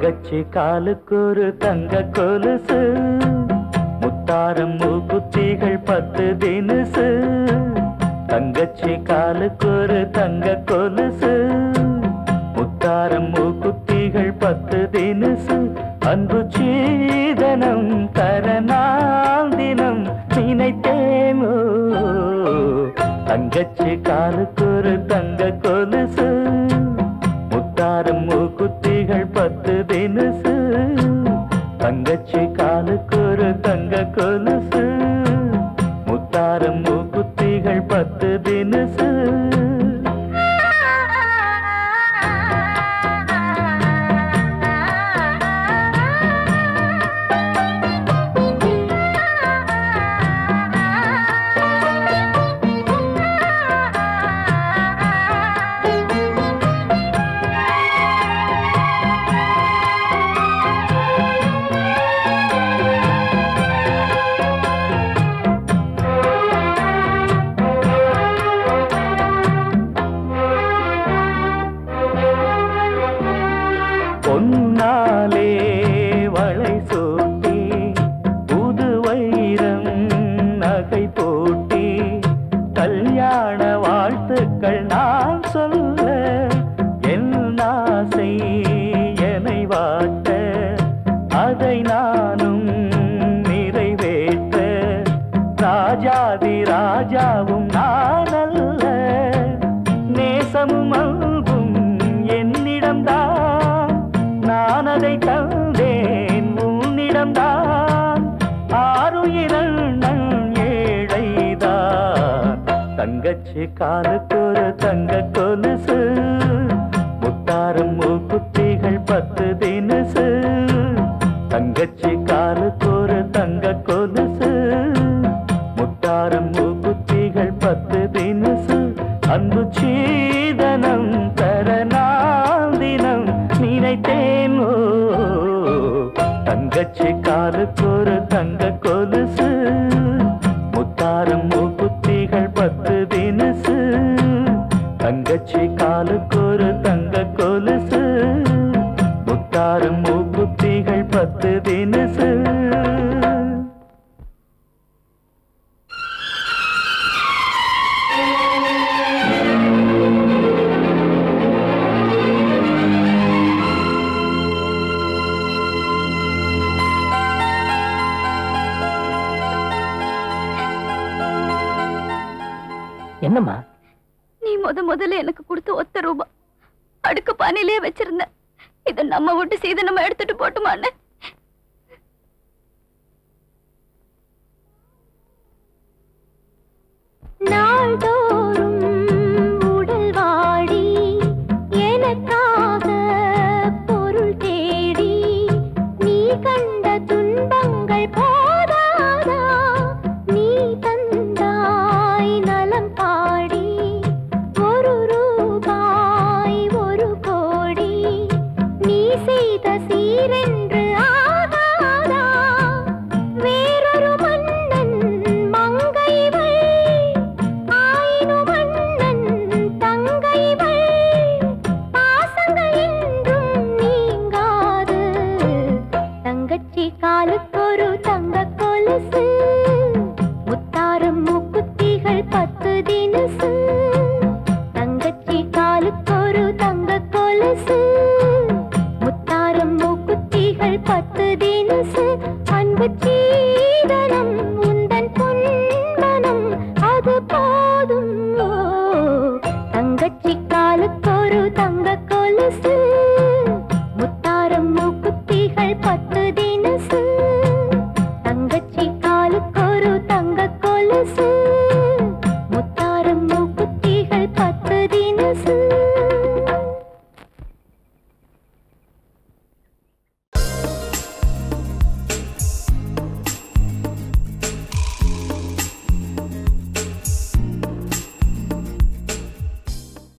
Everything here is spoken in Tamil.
தங்கச்சி காலுக்கு ஒரு தங்க கொலுசு முத்தாரம் மூக்குத்திகள் பத்து தினுசு தங்கச்சி காலுக்கு ஒரு தங்க கொலுசு முத்தாரம் மூக்குத்திகள் பத்து தினுசு அன்பு சீதனம் தரநாள் தினம் நினைத்தேனோ தங்கச்சி காலுக்கு ஒரு தங்க கொலுசு முத்தாரம் மூக்குத்திகள் பத்து தினுசு தங்கச்சி காலுக்கு ஒரு தங்க கொலுசு முத்தாரம் மூக்குத்திகள் பத்து தினுசு பொன்னாலே வளை சூட்டி புது வைரம் நகை போட்டி கல்யாண வாழ்த்துக்கள் நான் சொல்ல என் ஆசை என்னை வாட்ட அதை நானும் நிறைவேற்ற ராஜாதி ராஜாவும் நான் அல்ல நேசமும் அன்பும் என்னிடம்தான் நான் அதை தந்தேன் உன்னிடம்தான் ஆறுயிரண்ணன் ஏழைதான் தங்கச்சி காலுக்கு ஒரு தங்க கொலுசு முத்தாரம் மூக்குத்திகள் பத்து தினுசு தங்கச்சி காலுக்கு ஒரு தங்க கொலுசு முத்தாரம் மூக்குத்திகள் பத்து தினுசு அன்பு சீதனம் தரநாள் தினம் நினைத்தேன் ஓ தங்கச்சி காலுக்கு ஒரு தங்க கொலுசு முத்தாரம் மூக்குத்திகள் பத்து தினுசு தங்கச்சி காலுக்கு ஒரு தங்க கொலுசு முத்தாரம் மூக்குத்திகள் பத்து தினுசு என்னம்மா நீ முத முதல்ல எனக்கு கொடுத்த ஒத்த ரூபா அடுக்க பானையிலே வச்சிருந்த இத நம்ம விட்டு சீதை நம்ம எடுத்துட்டு போட்டுமான்னு நாள்தோறும் உடல் வாடி எனக்காக பொருள் தேடி நீ கண்ட துன்பங்கள் போதாதா நீ தந்தாய் நலம் பாடி ஒரு ரூபாய் ஒரு கோடி நீ செய்த சீரென்று